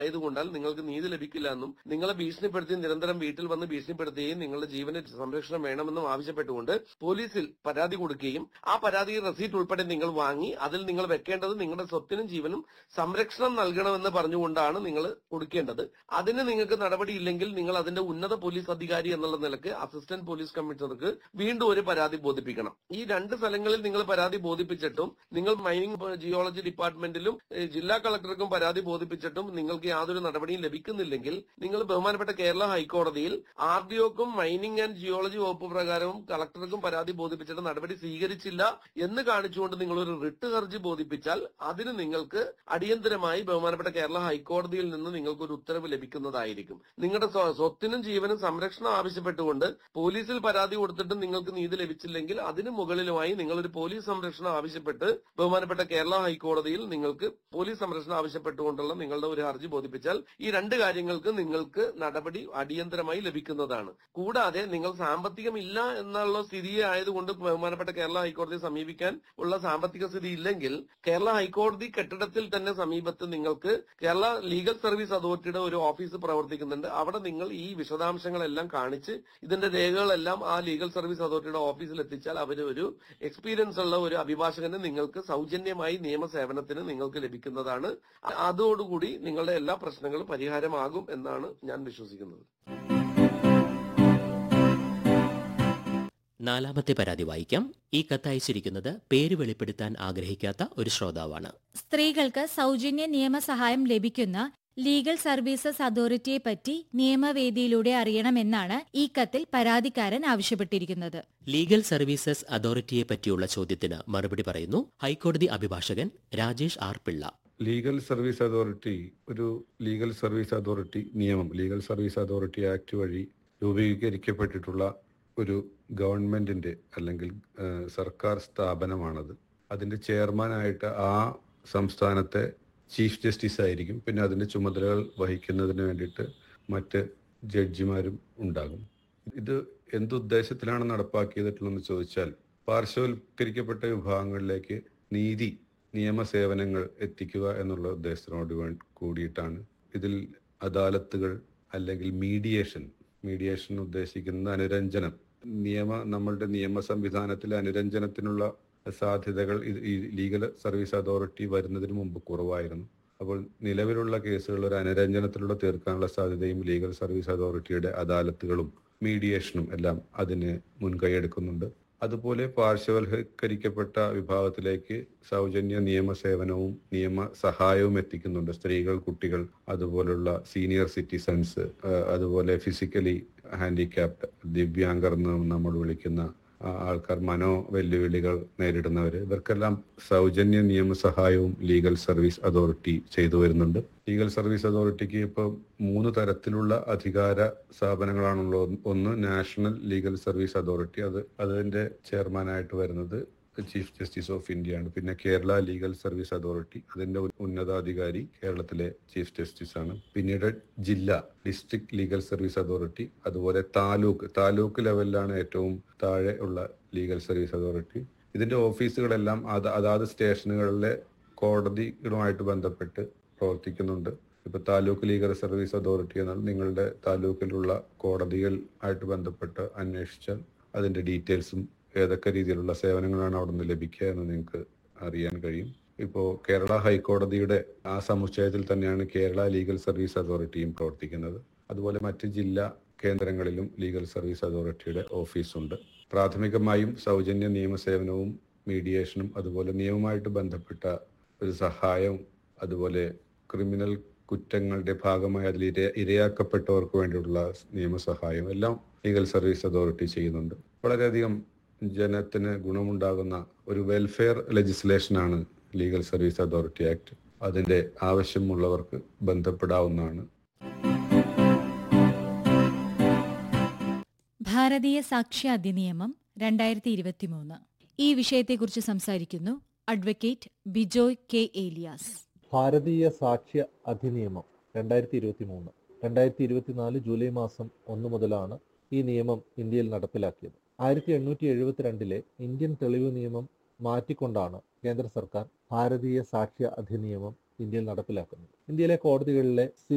ആയതുകൊണ്ടാൽ നിങ്ങൾക്ക് നീതി ലഭിക്കില്ല എന്നും നിങ്ങളെ ഭീഷണിപ്പെടുത്തി നിരന്തരം വീട്ടിൽ വന്ന് ഭീഷണിപ്പെടുത്തുകയും നിങ്ങളുടെ ജീവന് സംരക്ഷണം വേണമെന്നും ആവശ്യപ്പെട്ടുകൊണ്ട് പോലീസിൽ പരാതി കൊടുക്കുകയും ആ പരാതി റസീറ്റ് ഉൾപ്പെടെ നിങ്ങൾ വാങ്ങി അതിൽ നിങ്ങൾ വെക്കേണ്ടത് നിങ്ങളുടെ സ്വത്തിനും ജീവനും സംരക്ഷണം നൽകണമെന്ന് പറഞ്ഞുകൊണ്ടാണ് നിങ്ങൾ കൊടുക്കേണ്ടത് അതിന് നിങ്ങൾക്ക് നടപടിയില്ലെങ്കിൽ നിങ്ങൾ അതിന്റെ ഉന്നത പോലീസ് അധികാരി എന്നുള്ള നിലക്ക് അസിസ്റ്റന്റ് പോലീസ് കമ്മീഷണർക്ക് വീണ്ടും ഒരു പരാതി ബോധിപ്പിക്കണം ഈ രണ്ട് സ്ഥലങ്ങളിൽ നിങ്ങൾ പരാതി ബോധിപ്പിച്ചിട്ടും നിങ്ങൾ മൈനിങ് ജിയോളജി ഡിപ്പാർട്ട്മെന്റിലും ഏഹ്, ജില്ലാ കളക്ടർക്കും പരാതി ബോധിപ്പിച്ചിട്ടും നിങ്ങൾക്ക് യാതൊരു നടപടിയും ലഭിക്കുന്നില്ലെങ്കിൽ നിങ്ങൾ ബഹുമാനപ്പെട്ട കേരള ഹൈക്കോടതിയിൽ ആർ ഡി ഒക്കും മൈനിങ് ആൻഡ് ജിയോളജി വകുപ്പ് പ്രകാരവും കളക്ടർക്കും പരാതി ബോധിപ്പിച്ചിട്ട് നടപടി സ്വീകരിച്ചില്ല എന്ന് കാണിച്ചുകൊണ്ട് നിങ്ങൾ ഒരു റിട്ട് ഹർജി ബോധിപ്പിച്ചാൽ അതിന് നിങ്ങൾക്ക് അടിയന്തരമായി ബഹുമാനപ്പെട്ട കേരള ഹൈക്കോടതിയിൽ നിന്ന് നിങ്ങൾക്ക് ഒരു ഉത്തരവ് ലഭിക്കുന്നതായിരിക്കും നിങ്ങളുടെ സ്വ- സ്വത്തിനും ജീവനും സംരക്ഷണം ആവശ്യപ്പെട്ടുകൊണ്ട് പോലീസിൽ പരാതി കൊടുത്തിട്ടും നിങ്ങൾക്ക് നീതി ലഭിച്ചില്ലെങ്കിൽ അതിന് മുകളിലുമായി നിങ്ങൾ ഒരു പോലീസ് സംരക്ഷണം ആവശ്യപ്പെട്ട് ബഹുമാനപ്പെട്ട കേരള ഹൈക്കോടതിയിൽ നിങ്ങൾക്ക് പോലീസ് സംരക്ഷണം ആവശ്യപ്പെട്ടുകൊണ്ടുള്ള നിങ്ങളുടെ ഒരു ഹർജി ബോധിപ്പിച്ചാൽ ഈ രണ്ട് കാര്യങ്ങൾക്ക് നിങ്ങൾക്ക് നടപടി അടിയന്തരമായി ലഭിക്കുന്നതാണ് കൂടാതെ നിങ്ങൾ സാമ്പത്തികമില്ല എന്നുള്ള സ്ഥിതി ആയതുകൊണ്ട് ബഹുമാനപ്പെട്ട കേരള ഹൈക്കോടതിയെ സമീപിക്കാൻ ഉള്ള സാമ്പത്തിക സ്ഥിതി ഇല്ലെങ്കിൽ കേരള ഹൈക്കോടതി കെട്ടിടത്തിൽ തന്നെ സമീപത്ത് നിങ്ങൾക്ക് കേരള ലീഗൽ സർവീസ് അതോറിറ്റിയുടെ ഒരു ഓഫീസ് പ്രവർത്തിക്കുന്നുണ്ട് അവിടെ നിങ്ങൾ ഈ വിശദാംശങ്ങളെല്ലാം കാണിച്ച് ഇതിന്റെ രേഖകളെല്ലാം ആ ലീഗൽ സർവീസ് അതോറിറ്റിയുടെ ഓഫീസിൽ എത്തിച്ചാൽ അവർ ഒരു എക്സ്പീരിയൻസ് ഉള്ള ഒരു അഭിഭാഷകന് നിങ്ങൾക്ക് സൗജന്യമായി നിയമസേവനത്തിന് നിങ്ങൾക്ക് ലഭിക്കുന്നതാണ് അതോടുകൂടി നിങ്ങളുടെ എല്ലാ പ്രശ്നങ്ങളും പരിഹാരമാകും എന്നാണ് ഞാൻ വിശ്വസിക്കുന്നത് നാലാമത്തെ പരാതി വായിക്കാം ഈ കത്ത് അയച്ചിരിക്കുന്നത് പേര് വെളിപ്പെടുത്താൻ ആഗ്രഹിക്കാത്ത ഒരു ശ്രോതാവാണ് സ്ത്രീകൾക്ക് സൗജന്യ നിയമസഹായം ലഭിക്കുന്ന ലീഗൽ സർവീസസ് അതോറിറ്റിയെ പറ്റി നിയമവേദിയിലൂടെ അറിയണമെന്നാണ് ഈ കത്തിൽ പരാതിക്കാരൻ ആവശ്യപ്പെട്ടിരിക്കുന്നത് ലീഗൽ സർവീസസ് അതോറിറ്റിയെ പറ്റിയുള്ള ചോദ്യത്തിന് മറുപടി പറയുന്നു ഹൈക്കോടതി അഭിഭാഷകൻ Rajesh R Pillai legal service authority ഒരു ലീഗൽ സർവീസ് അതോറിറ്റി നിയമം ലീഗൽ സർവീസ് അതോറിറ്റി ആക്ട് വഴി രൂപീകരിക്കപ്പെട്ടിട്ടുള്ള ഒരു ഗവൺമെന്റിന്റെ അല്ലെങ്കിൽ ആ, സർക്കാർ സ്ഥാപനമാണത് അതിന്റെ ചെയർമാനായിട്ട് ആ സംസ്ഥാനത്തെ ചീഫ് ജസ്റ്റിസ് ആയിരിക്കും പിന്നെ അതിന്റെ ചുമതലകൾ വഹിക്കുന്നതിന് വേണ്ടിയിട്ട് മറ്റ് ജഡ്ജിമാരും ഉണ്ടാകും ഇത് എന്തുദ്ദേശത്തിലാണ് നടപ്പാക്കിയതിട്ടുള്ളതെന്ന് ചോദിച്ചാൽ പാർശ്വവൽക്കരിക്കപ്പെട്ട വിഭാഗങ്ങളിലേക്ക് നീതി നിയമസേവനങ്ങൾ എത്തിക്കുക എന്നുള്ള ഉദ്ദേശത്തിനോട് വേ- കൂടിയിട്ടാണ് ഇതിൽ അദാലത്തുകൾ അല്ലെങ്കിൽ മീഡിയേഷൻ മീഡിയേഷൻ ഉദ്ദേശിക്കുന്ന അനുരഞ്ജനം നിയമ നമ്മളുടെ നിയമ സംവിധാനത്തിലെ അനുരഞ്ജനത്തിനുള്ള സാധ്യതകൾ ഇത് ഈ ലീഗൽ സർവീസ് അതോറിറ്റി വരുന്നതിന് മുമ്പ് കുറവായിരുന്നു അപ്പോൾ നിലവിലുള്ള കേസുകൾ ഒരു അനുരഞ്ജനത്തിലൂടെ തീർക്കാനുള്ള സാധ്യതയും ലീഗൽ സർവീസ് അതോറിറ്റിയുടെ അദാലത്തുകളും മീഡിയേഷനും എല്ലാം അതിന് മുൻകൈ എടുക്കുന്നുണ്ട് അതുപോലെ പാർശ്വവൽക്കരിക്കപ്പെട്ട വിഭാഗത്തിലേക്ക് സൗജന്യ നിയമസേവനവും നിയമ സഹായവും എത്തിക്കുന്നുണ്ട് സ്ത്രീകൾ കുട്ടികൾ അതുപോലുള്ള സീനിയർ സിറ്റിസൺസ് അതുപോലെ ഫിസിക്കലി ഹാൻഡിക്യാപ്ഡ് ദിവ്യാംഗർ എന്ന് നമ്മൾ വിളിക്കുന്ന ആ ആൾക്കാർ മനോ വെല്ലുവിളികൾ നേരിടുന്നവർ ഇവർക്കെല്ലാം സൗജന്യ നിയമസഹായവും ലീഗൽ സർവീസ് അതോറിറ്റി ചെയ്തു വരുന്നുണ്ട് ലീഗൽ സർവീസ് അതോറിറ്റിക്ക് ഇപ്പോൾ മൂന്ന് തരത്തിലുള്ള അധികാര സ്ഥാപനങ്ങളാണുള്ളത് ഒന്ന് നാഷണൽ ലീഗൽ സർവീസ് അതോറിറ്റി അത് അതിന്റെ ചെയർമാനായിട്ട് വരുന്നത് ചീഫ് ജസ്റ്റിസ് ഓഫ് ഇന്ത്യ ആണ് പിന്നെ കേരള ലീഗൽ സർവീസ് അതോറിറ്റി അതിന്റെ ഉ- ഉന്നതാധികാരി കേരളത്തിലെ ചീഫ് ജസ്റ്റിസ് ആണ് പിന്നീട് ജില്ല ഡിസ്ട്രിക്ട് ലീഗൽ സർവീസ് അതോറിറ്റി അതുപോലെ താലൂക്ക് താലൂക്ക് ലെവലിലാണ് ഏറ്റവും താഴെ ഉള്ള ലീഗൽ സർവീസ് അതോറിറ്റി ഇതിന്റെ ഓഫീസുകളെല്ലാം അത് അതാത് സ്റ്റേഷനുകളിലെ കോടതികളുമായിട്ട് ബന്ധപ്പെട്ട് പ്രവർത്തിക്കുന്നുണ്ട് ഇപ്പൊ താലൂക്ക് ലീഗൽ സർവീസ് അതോറിറ്റി എന്നാൽ നിങ്ങളുടെ താലൂക്കിലുള്ള കോടതികൾ ആയിട്ട് ബന്ധപ്പെട്ട് അന്വേഷിച്ചാൽ അതിന്റെ ഡീറ്റെയിൽസും ഏതൊക്കെ രീതിയിലുള്ള സേവനങ്ങളാണ് അവിടെ നിന്ന് ലഭിക്കുക എന്ന് നിങ്ങൾക്ക് അറിയാൻ കഴിയും ഇപ്പോൾ കേരള ഹൈക്കോടതിയുടെ ആ സമുച്ചയത്തിൽ തന്നെയാണ് കേരള ലീഗൽ സർവീസ് അതോറിറ്റിയും പ്രവർത്തിക്കുന്നത് അതുപോലെ മറ്റ് ജില്ലാ കേന്ദ്രങ്ങളിലും ലീഗൽ സർവീസ് അതോറിറ്റിയുടെ ഓഫീസുണ്ട് പ്രാഥമികമായും സൗജന്യ നിയമസേവനവും മീഡിയേഷനും അതുപോലെ നിയമവുമായിട്ട് ബന്ധപ്പെട്ട ഒരു സഹായവും അതുപോലെ ക്രിമിനൽ കുറ്റങ്ങളുടെ ഭാഗമായി അതിൽ ഇര ഇരയാക്കപ്പെട്ടവർക്ക് വേണ്ടിയുള്ള നിയമസഹായം എല്ലാം ലീഗൽ സർവീസ് അതോറിറ്റി ചെയ്യുന്നുണ്ട് വളരെയധികം ജനത്തിന് ഗുണമുണ്ടാകുന്ന ഒരു വെൽഫെയർ ലെജിസ്ലേഷനാണ് ലീഗൽ സർവീസ് അതോറിറ്റി ആക്ട് അതിന്റെ ആവശ്യമുള്ളവർക്ക് ബന്ധപ്പെടാവുന്നതാണ് ഭാരതീയ സാക്ഷ്യ അധിനിയമം രണ്ടായിരത്തി ഇരുപത്തിമൂന്ന് ഈ വിഷയത്തെക്കുറിച്ച് സംസാരിക്കുന്നു അഡ്വക്കേറ്റ് ബിജോയ് കെ ഏലിയാസ് ഭാരതീയ സാക്ഷ്യ അധിനിയമം രണ്ടായിരത്തി ഇരുപത്തി മൂന്ന് രണ്ടായിരത്തി ഇരുപത്തിനാല് ജൂലൈ മാസം ഒന്ന് മുതലാണ് ഈ നിയമം ഇന്ത്യയിൽ നടപ്പിലാക്കിയത് ആയിരത്തി എണ്ണൂറ്റി എഴുപത്തിരണ്ടിലെ ഇന്ത്യൻ തെളിവ് നിയമം മാറ്റിക്കൊണ്ടാണ് കേന്ദ്ര സർക്കാർ ഭാരതീയ സാക്ഷ്യ അധിനിയമം ഇന്ത്യയിൽ നടപ്പിലാക്കുന്നത് ഇന്ത്യയിലെ കോടതികളിലെ